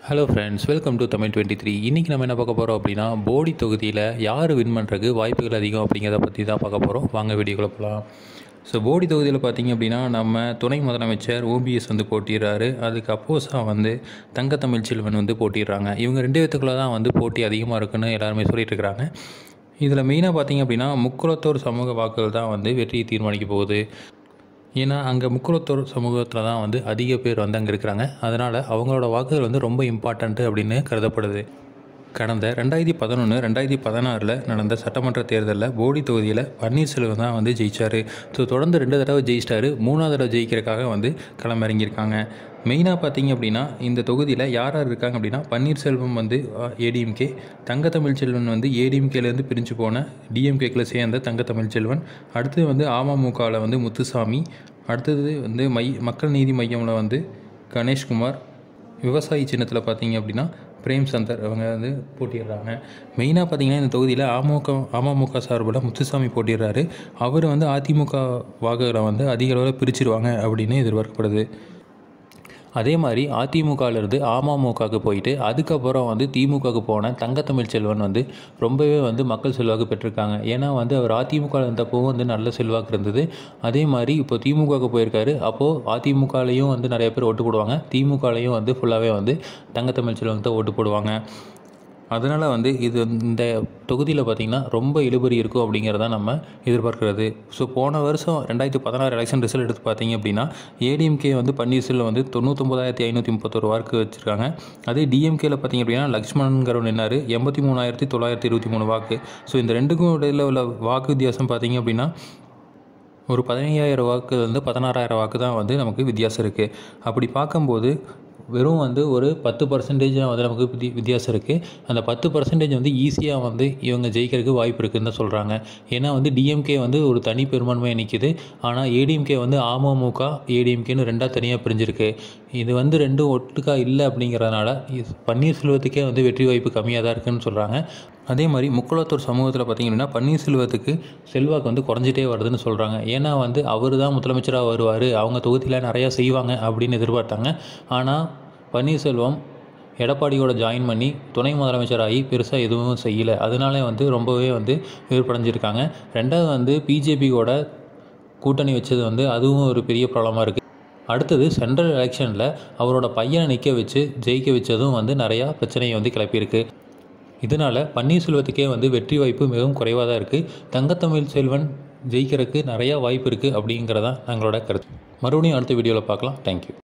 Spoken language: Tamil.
hello friends welcome to Tamil twenty three இன்றைக்கி நம்ம என்ன பார்க்க போகிறோம் அப்படின்னா போடி தொகுதியில் யார் வின் பண்ணுறதுக்கு வாய்ப்புகள் அதிகம் அப்படிங்கிறத பற்றி தான் பார்க்க போகிறோம் வாங்க வீடியோக்குள்ள போகலாம் ஸோ போடி தொகுதியில் பார்த்தீங்க அப்படின்னா நம்ம துணை முதலமைச்சர் ஓபிஎஸ் வந்து போட்டிடுறாரு அதுக்கு அப்போஸாக வந்து தங்க தமிழ் செல்வன் வந்து போட்டிடுறாங்க இவங்க ரெண்டு பேத்துக்குள்ள தான் வந்து போட்டி அதிகமாக இருக்குன்னு எல்லாருமே சொல்லிட்டு இருக்கிறாங்க இதில் மெயினாக பார்த்தீங்க அப்படின்னா முக்குளத்தோர் சமூக வாக்குகள் தான் வந்து வெற்றியை தீர்மானிக்க போகுது ஏன்னா அங்கே முக்குளத்தோர் சமூகத்தில் தான் வந்து அதிக பேர் வந்து அங்கே இருக்கிறாங்க அதனால் அவங்களோட வாக்குகள் வந்து ரொம்ப இம்பார்ட்டண்ட்டு அப்படின்னு கருதப்படுது கடந்த ரெண்டாயிரத்தி பதினொன்று ரெண்டாயிரத்தி பதினாறில் நடந்த சட்டமன்ற தேர்தலில் போடி தொகுதியில் பன்னீர்செல்வம் தான் வந்து ஜெயிச்சார் ஸோ தொடர்ந்து ரெண்டு தடவை ஜெயிச்சிட்டாரு மூணாவது தடவை ஜெயிக்கிறதுக்காக வந்து களமிறங்கியிருக்காங்க மெயினாக பார்த்தீங்க அப்படின்னா இந்த தொகுதியில் யார் யார் இருக்காங்க அப்படின்னா பன்னீர்செல்வம் வந்து ஏடிஎம்கே தங்க தமிழ்ச்செல்வன் வந்து ஏடிஎம்கேலேருந்து பிரிஞ்சு போன டிஎம்கேக்கில் சேர்ந்த தங்க தமிழ்ச்செல்வன் அடுத்தது வந்து அமமுகவில் வந்து முத்துசாமி அடுத்தது வந்து மை மக்கள் நீதி மையமில் வந்து கணேஷ்குமார் விவசாயி சின்னத்தில் பார்த்தீங்க அப்படின்னா பிரேம் சந்தர் அவங்க வந்து போட்டிடுறாங்க மெயினாக பார்த்தீங்கன்னா இந்த தொகுதியில் அமமுக அமமுக சார்பில் முத்துசாமி போட்டிடுறாரு அவர் வந்து அதிமுக வாக்குகளை வந்து அதிக அளவில் பிரிச்சிருவாங்க அப்படின்னு எதிர்பார்க்கப்படுது அதே மாதிரி அதிமுகவிலேருந்து அமமுகவுக்கு போயிட்டு அதுக்கப்புறம் வந்து திமுகவுக்கு போன தங்கத்தமிழ் செல்வன் வந்து ரொம்பவே வந்து மக்கள் செல்வாக்கு பெற்றிருக்காங்க ஏன்னா வந்து அவர் அதிமுக இருந்தப்போவும் வந்து நல்ல செல்வாக்கு இருந்தது அதே மாதிரி இப்போ திமுகவுக்கு போயிருக்காரு அப்போது அதிமுகலையும் வந்து நிறைய பேர் ஓட்டு போடுவாங்க திமுகலையும் வந்து ஃபுல்லாகவே வந்து தங்கத்தமிழ் செல்வன் தான் ஓட்டு போடுவாங்க அதனால் வந்து இது இந்த தொகுதியில் பார்த்திங்கன்னா ரொம்ப இழுபறி இருக்கும் அப்படிங்கிறத நம்ம எதிர்பார்க்கிறது ஸோ போன வருஷம் ரெண்டாயிரத்தி பதினாறு எலெக்ஷன் ரிசல்ட் எடுத்து பார்த்தீங்க அப்படின்னா ஏடிஎம்கே வந்து பன்னீர்செல்வம் வந்து தொண்ணூத்தொம்பதாயிரத்தி ஐநூற்றி முப்பத்தொரு வாக்கு வச்சுருக்காங்க அதே டிஎம்கேல பார்த்திங்க அப்படின்னா லக்ஷ்மணங்கிறவர் நின்னார் எண்பத்தி மூணாயிரத்தி தொள்ளாயிரத்தி இருபத்தி மூணு வாக்கு ஸோ இந்த ரெண்டுக்கும் இடையில் உள்ள வாக்கு வித்தியாசம் பார்த்திங்க அப்படின்னா ஒரு பதினையாயிரம் வாக்குலேருந்து பதினாறாயிரம் வாக்கு தான் வந்து நமக்கு வித்தியாசம் இருக்குது அப்படி பார்க்கும்போது வெறும் வந்து ஒரு பத்து பர்சன்டேஜ் வந்து நமக்கு வித்தி வித்தியாசம் இருக்குது அந்த பத்து பர்சன்டேஜ் வந்து ஈஸியாக வந்து இவங்க ஜெயிக்கிறதுக்கு வாய்ப்பு இருக்குதுன்னு தான் சொல்கிறாங்க ஏன்னா வந்து டிஎம்கே வந்து ஒரு தனி பெரும்பான்மையாக நிற்கிது ஆனால் ஏடிஎம்கே வந்து அமமுக ஏடிஎம்கேன்னு ரெண்டாக தனியாக பிரிஞ்சிருக்கு இது வந்து ரெண்டும் ஒட்டுக்கா இல்லை அப்படிங்கிறதுனால பன்னீர்செல்வத்துக்கே வந்து வெற்றி வாய்ப்பு கம்மியாக தான் இருக்குதுன்னு சொல்கிறாங்க அதே மாதிரி முக்குளத்தூர் சமூகத்தில் பார்த்திங்க அப்படின்னா பன்னீர்செல்வத்துக்கு செல்வாக்கு வந்து குறைஞ்சிட்டே வருதுன்னு சொல்கிறாங்க ஏன்னா வந்து அவர் தான் முதலமைச்சராக வருவார் அவங்க தொகுதியில் நிறையா செய்வாங்க அப்படின்னு எதிர்பார்த்தாங்க ஆனால் பன்னீர்செல்வம் எடப்பாடியோட ஜாயின் பண்ணி துணை முதலமைச்சராகி பெருசாக எதுவும் செய்யலை அதனால வந்து ரொம்பவே வந்து எதிர்ப்படைஞ்சிருக்காங்க ரெண்டாவது வந்து பிஜேபியோட கூட்டணி வச்சது வந்து அதுவும் ஒரு பெரிய ப்ராப்ளமாக இருக்குது அடுத்தது சென்ட்ரல் எலெக்ஷனில் அவரோட பையனை நிற்க வச்சு ஜெயிக்க வச்சதும் வந்து நிறையா பிரச்சனையை வந்து கிளப்பியிருக்கு இதனால் பன்னீர்செல்வத்துக்கே வந்து வெற்றி வாய்ப்பு மிகவும் குறைவாக தான் இருக்குது தங்கத்தமிழ் செல்வன் ஜெயிக்கிறதுக்கு நிறையா வாய்ப்பு இருக்குது அப்படிங்கிறதான் எங்களோட கருத்து மறுபடியும் அடுத்த வீடியோவில் பார்க்கலாம் தேங்க்யூ